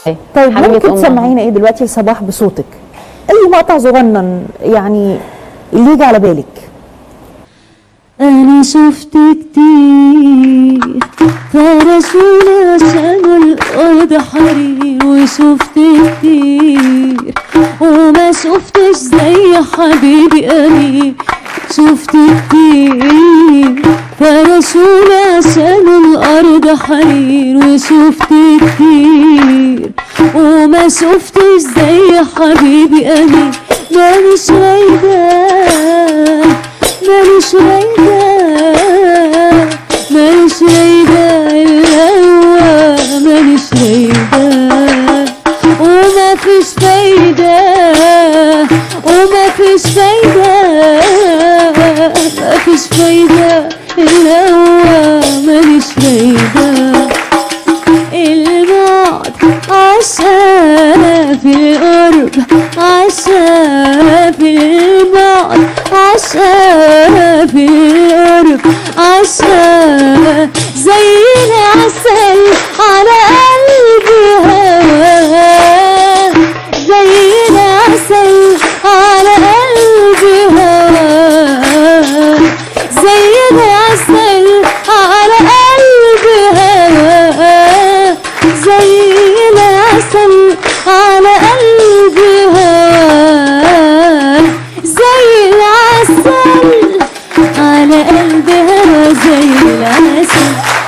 طيب حبيبة ممكن أم تسمعينا ايه دلوقتي صباح بصوتك اي مقطع صغنن يعني اللي يجي على بالك أنا شفت كتير فرسونا عشان الأرض حرير وشفت كتير وما شفتش زي حبيبي أمير شفت كتير فرسونا عشان الأرض حرير وشفت كتير وما شفتش زي حبيبي أمير مانيش رايدة ماليش رايدة ماليش رايدة إلا هو ماليش رايدة وما فيش فايدة وما فيش فايدة ما فيش فايدة إلا هو ماليش رايدة البعد عشا في القرب عشا في البعد عشا في القرب عشا زي العسل على قلبي هوا زي العسل على قلبي هوا زي العسل على قلبي هوا زي العسل على قلبي هوا زي العسل على قلبي هوا زي العسل